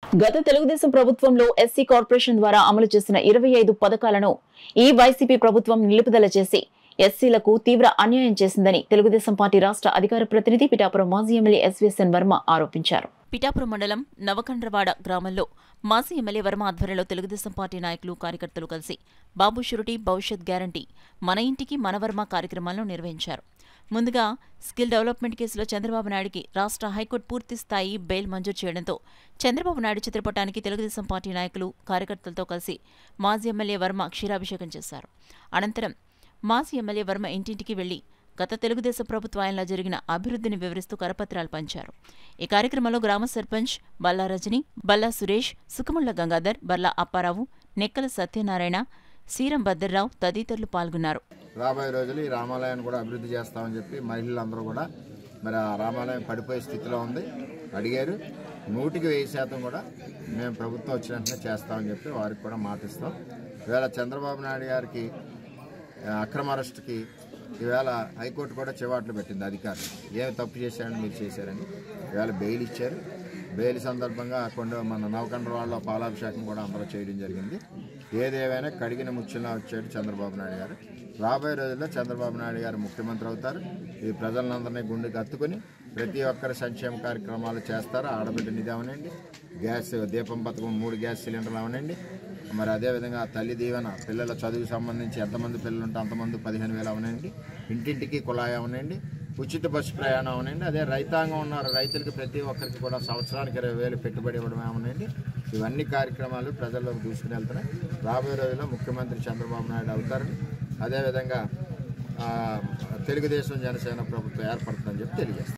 గత తెలుగుదేశం ప్రభుత్వంలో SC corporation ద్వారా అమలు చేసిన ఇరవై ఐదు పథకాలను ఈ వైసీపీ ప్రభుత్వం నిలుపుదల చేసి ఎస్సీలకు తీవ్ర అన్యాయం చేసిందని తెలుగుదేశం పార్టీ రాష్ట్ర అధికార ప్రతినిధి పిఠాపురం మాజీ ఎమ్మెల్యే ఎస్వీఎస్ఎన్ వర్మ ఆరోపించారు పిఠాపురం మండలం నవకండ్రవాడ గ్రామంలో మాజీ ఎమ్మెల్యే వర్మ ఆధ్వర్యంలో తెలుగుదేశం పార్టీ నాయకులు కార్యకర్తలు కలిసి బాబు షురిటీ భవిష్యత్ గ్యారంటీ మన ఇంటికి మన వర్మ కార్యక్రమాలను నిర్వహించారు ముందుగా స్కిల్ డెవలప్మెంట్ కేసులో చంద్రబాబు నాయుడికి రాష్ట్ర హైకోర్టు పూర్తి స్థాయి బెయిల్ మంజూరు చేయడంతో చంద్రబాబు నాయుడు చిత్రపటానికి తెలుగుదేశం పార్టీ నాయకులు కార్యకర్తలతో కలిసి మాజీ ఎమ్మెల్యే వర్మ క్షీరాభిషేకం చేశారు అనంతరం మాజీ ఎమ్మెల్యే వర్మ ఇంటింటికి వెళ్లి గత తెలుగుదేశం ప్రభుత్వాయంలో జరిగిన అభివృద్ధిని వివరిస్తూ కరపత్రాలు పంచారు ఈ కార్యక్రమంలో గ్రామ సర్పంచ్ బల్లా రజని బల్లా సురేష్ సుఖముళ్ల గంగాధర్ బల్లా అప్పారావు నెక్కల సత్యనారాయణ సీరం భద్రరావు తదితరులు పాల్గొన్నారు రాబోయే రోజులు ఈ రామాలయాన్ని కూడా అభివృద్ధి చేస్తామని చెప్పి మహిళలందరూ కూడా మరి ఆ రామాలయం పడిపోయే స్థితిలో ఉంది అడిగారు నూటికి వెయ్యి శాతం కూడా మేము ప్రభుత్వం వచ్చిన వెంటనే చేస్తామని చెప్పి వారికి కూడా మాటిస్తాం ఈవేళ చంద్రబాబు నాయుడు గారికి ఆ, అక్రమ అరెస్ట్కి ఈవేళ హైకోర్టు కూడా చివాట్లు పెట్టింది అధికారులు ఏమి తప్పు చేశారని మీరు చేశారని ఈవేళ బెయిల్ ఇచ్చారు బెయిల్ సందర్భంగా కొండ మన నవకండ్ర వాళ్ళ పాలాభిషేకం కూడా అందరూ చేయడం జరిగింది ఏదేమైనా కడిగిన ముచ్చులా వచ్చాడు చంద్రబాబు నాయుడు గారు రాబోయే రోజుల్లో చంద్రబాబు నాయుడు గారు ముఖ్యమంత్రి అవుతారు ఈ ప్రజలందరినీ గుండెకి హత్తుకుని ప్రతి ఒక్కరి సంక్షేమ కార్యక్రమాలు చేస్తారు ఆడబిడ్డ నిధి అవనండి గ్యాస్ దీపం పథకం మూడు గ్యాస్ సిలిండర్లు అవనండి మరి అదేవిధంగా తల్లి దీవెన పిల్లల చదువుకు సంబంధించి ఎంతమంది పిల్లలు ఉంటే అంతమంది పదిహేను వేలు అవనండి ఇంటింటికి కుళాయి అవనండి ఉచిత బస్సు ప్రయాణం అవనండి అదే రైతాంగం ఉన్నారు రైతులకి ప్రతి ఒక్కరికి కూడా సంవత్సరానికి ఇరవై వేలు పెట్టుబడి ఇవ్వడం ఏమనండి ఇవన్నీ కార్యక్రమాలు ప్రజల్లోకి దూసుకుని వెళ్తున్నాయి రాబోయే రోజుల్లో ముఖ్యమంత్రి చంద్రబాబు నాయుడు అవుతారని అదేవిధంగా ఆ, తెలుగుదేశం జనసేన ప్రభుత్వం ఏర్పడుతుందని చెప్పి తెలియజేస్తారు